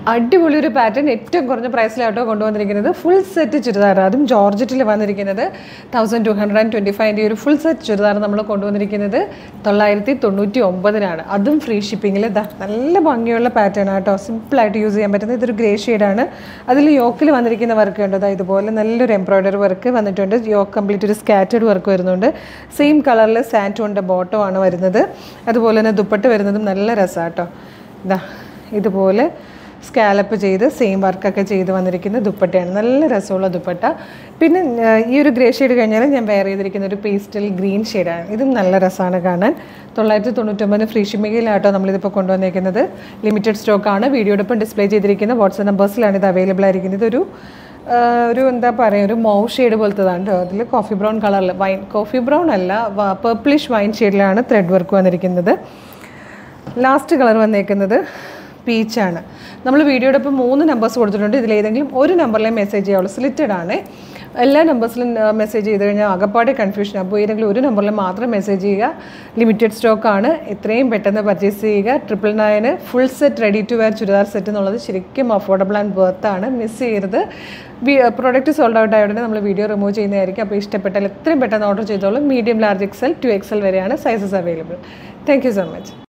അടിപൊളി ഒരു പാറ്റേൺ ഏറ്റവും കുറഞ്ഞ പ്രൈസിലാട്ടോ കൊണ്ടുവന്നിരിക്കുന്നത് ഫുൾ സെറ്റ് ചുരിദാർ അതും ജോർജറ്റിൽ വന്നിരിക്കുന്നത് thousand two hundred and twenty ഫൈവിൻ്റെ ഒരു ഫുൾ സെറ്റ് ചുരിദാർ നമ്മൾ കൊണ്ടുവന്നിരിക്കുന്നത് തൊള്ളായിരത്തി തൊണ്ണൂറ്റി ഒമ്പതിനാണ് അതും ഫ്രീ ഷിപ്പിങ്ങിൽ നല്ല ഭംഗിയുള്ള പാറ്റേൺ ആട്ടോ സിമ്പിളായിട്ട് യൂസ് ചെയ്യാൻ പറ്റുന്നത് ഇതൊരു ഗ്രേ ഷെയ്ഡാണ് അതിൽ യോക്കിൽ വന്നിരിക്കുന്ന വർക്ക് ഉണ്ട് അതായത് ഇതുപോലെ നല്ലൊരു എംബ്രോയ്ഡറി വർക്ക് വന്നിട്ടുണ്ട് യോക്ക് കംപ്ലീറ്റ് ഒരു സ്കാറ്റേഡ് വർക്ക് വരുന്നുണ്ട് സെയിം കളറിൽ സാൻറ്റോണിൻ്റെ ബോട്ടമാണ് വരുന്നത് അതുപോലെ തന്നെ ദുപ്പട്ട് വരുന്നതും നല്ല രസമാട്ടോ ഇതാ ഇതുപോലെ സ്കാലപ്പ് ചെയ്ത് സെയിം വർക്കൊക്കെ ചെയ്ത് വന്നിരിക്കുന്ന ദുപ്പട്ടയാണ് നല്ല രസമുള്ള ദുപ്പട്ട പിന്നെ ആ, ഈ ഒരു ഗ്രേ ഷെയ്ഡ് കഴിഞ്ഞാൽ ഞാൻ വെയർ ചെയ്തിരിക്കുന്ന ഒരു പേസ്റ്റൽ ഗ്രീൻ ഷെയ്ഡാണ് ഇതും നല്ല രസമാണ് കാണാൻ തൊള്ളായിരത്തി തൊണ്ണൂറ്റൊമ്പതിന് ഫ്രീ ഷിമ്മിങ്ങിലാട്ടോ നമ്മളിതിപ്പോൾ കൊണ്ടുവന്നേക്കുന്നത് ലിമിറ്റഡ് സ്റ്റോക്കാണ് വീഡിയോടൊപ്പം ഡിസ്പ്ലേ ചെയ്തിരിക്കുന്ന വാട്സപ്പ് നമ്പേഴ്സിലാണ് ഇത് അവൈലബിൾ ആയിരിക്കുന്നത് ഇതൊരു ആ, ഒരു എന്താ പറയുക ഒരു മൗ ഷെയ്ഡ് പോലത്തതാണ് കേട്ടോ അതിൽ കോഫി ബ്രൗൺ കളറിൽ വൈൻ കോഫി ബ്രൗൺ അല്ല പേർപ്പിളിഷ് വൈൻ ഷെയ്ഡിലാണ് ത്രെഡ് വർക്ക് വന്നിരിക്കുന്നത് ലാസ്റ്റ് കളർ വന്നേക്കുന്നത് പീച്ചാണ് നമ്മൾ വീഡിയോടൊപ്പം മൂന്ന് നമ്പേഴ്സ് കൊടുത്തിട്ടുണ്ട് ഇതിലേതെങ്കിലും ഒരു നമ്പറിലെ മെസ്സേജ് ചെയ്യാവുള്ളൂ സ്ലിറ്റഡ് ആണ് എല്ലാ നമ്പേഴ്സിലും മെസ്സേജ് ചെയ്ത് കഴിഞ്ഞാൽ അകപ്പാടെ കൺഫ്യൂഷൻ അപ്പോൾ ഏതെങ്കിലും ഒരു നമ്പറിൽ മാത്രം മെസ്സേജ് ചെയ്യുക ലിമിറ്റഡ് സ്റ്റോക്കാണ് എത്രയും പെട്ടെന്ന് പർച്ചേസ് ചെയ്യുക triple nine full set ready to wear churidar set എന്നുള്ളത് ശരിക്കും അഫോർഡബിൾ ആൻഡ് വർത്ത് ആണ് മിസ് ചെയ്യരുത് പ്രോഡക്റ്റ് സോൾഡ് ഔട്ട് ആയതുകൊണ്ട് നമ്മൾ വീഡിയോ റിമൂവ് ചെയ്യുന്നതായിരിക്കും അപ്പോൾ ഇഷ്ടപ്പെട്ടാൽ എത്രയും പെട്ടെന്ന് ഓർഡർ ചെയ്തോളൂ medium large XL to XL വരെയാണ് sizes available thank you so much